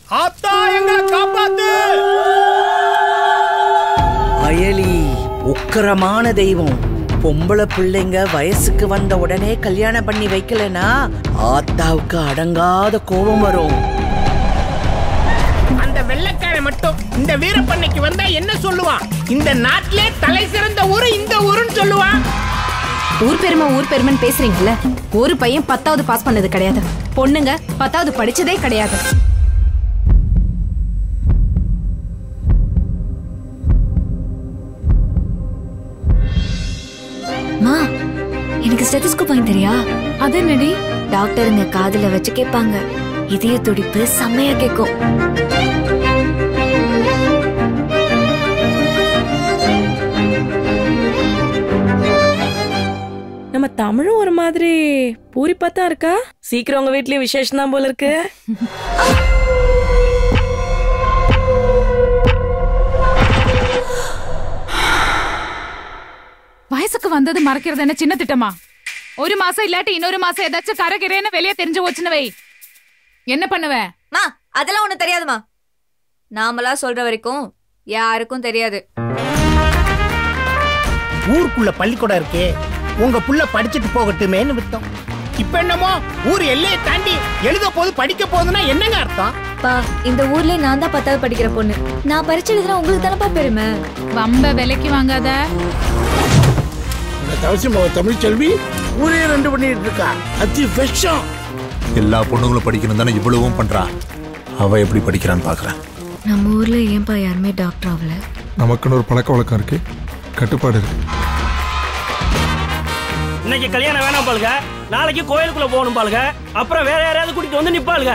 ஆத்தா எங்களை காப்பாத்து அயலி உக்கிரமான தெய்வம் பொம்பளை பிள்ளைங்க வயசுக்கு வந்த உடனே கல்யாணம் பண்ணி வைக்கலனா ஆத்தாவுக்கு அடங்காத கோபம் வரும் அந்த வெள்ளைக்காரன் மட்டும் இந்த வீரப்பண்ணைக்கு வந்தா என்ன சொல்லுவான் இந்த நாட்டிலே தலை சிறந்த ஊரு இந்த ஊருன்னு சொல்லுவான் ஊர் பெருமை ஊர் பெருமைன்னு பேசுறீங்கல்ல ஒரு பையன் பத்தாவது பாஸ் பண்ணது கிடையாது பொண்ணுங்க பத்தாவது படிச்சதே கிடையாது மா எனக்கு ஸ்டெத்தஸ்கோப் வாங்கி தெரியா அது என்னடி டாக்டருங்க காதுல வச்சு கேட்பாங்க இதய துடிப்பு செம்மையா கேட்கும் நம்ம தமிழும் ஒரு மாதிரி பூரிப்பா தான் இருக்கா சீக்கிரம் உங்க வீட்லயும் விசேஷம் தான் போல இருக்கு வயசுக்கு வந்தது மறக்கிறது என்ன சின்ன திட்டமா ஒரு மாசம் இல்லாட்டி இன்னொரு மாசம் ஏதாச்சும் கரகிறேன்னு வெளியே தெரிஞ்சு போச்சுன்னு வை என்ன பண்ணுவ மா அதெல்லாம் ஒண்ணு தெரியாதுமா நாமளா சொல்ற வரைக்கும் யாருக்கும் தெரியாது ஊருக்குள்ள பள்ளிக்கூடம் இருக்கே உங்க புள்ள படிச்சுட்டு போகட்டுமேன்னு விட்டோம் இப்ப என்னமோ ஊர் எல்லையை தாண்டி எழுத போது படிக்க போகுதுன்னா என்னங்க அர்த்தம் பா இந்த ஊர்ல நான் தான் பத்தாவது படிக்கிற பொண்ணு நான் பரிச்சு எழுதுனா உங்களுக்கு தானப்பா பெருமை வம்ப விலைக்கு வாங்காத இந்த தவசி தமிழ் செல்வி ஊரே ரெண்டு பண்ணிட்டு இருக்கா அத்தி விஷம் எல்லா பொண்ணுங்களும் படிக்கணும் தானே இவ்வளவும் பண்றா அவ எப்படி படிக்கிறான்னு பாக்குறேன் நம்ம ஊர்ல ஏன்பா யாருமே டாக்டர் ஆகல நமக்குன்னு ஒரு பழக்க வழக்கம் இருக்கு கட்டுப்பாடு இருக்கு இன்னைக்கு கல்யாணம் வேணாம் பாருங்க நாளைக்கு கோயிலுக்குள்ள போகணும் பாருங்க அப்புறம் வேற யாரையாவது கூட்டிட்டு வந்து நிப்பாளுங்க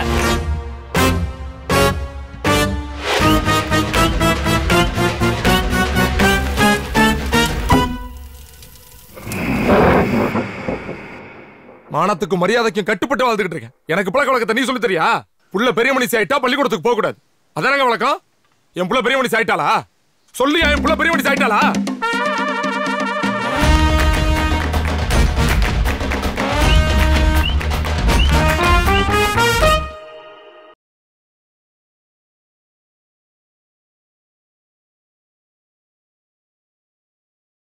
மானத்துக்கும் மரியாதைக்கும் கட்டுப்பட்டு வாழ்ந்துகிட்டு இருக்கேன் எனக்கு பழக்க வழக்கத்தை நீ சொல்லி தெரியா புள்ள பெரிய மனுஷி ஆயிட்டா பள்ளிக்கூடத்துக்கு போக கூடாது அதானங்க வழக்கம் என் புள்ள பெரிய மனுஷி ஆயிட்டாளா சொல்லியா என் புள்ள பெரிய மனுஷி ஆயிட்டாளா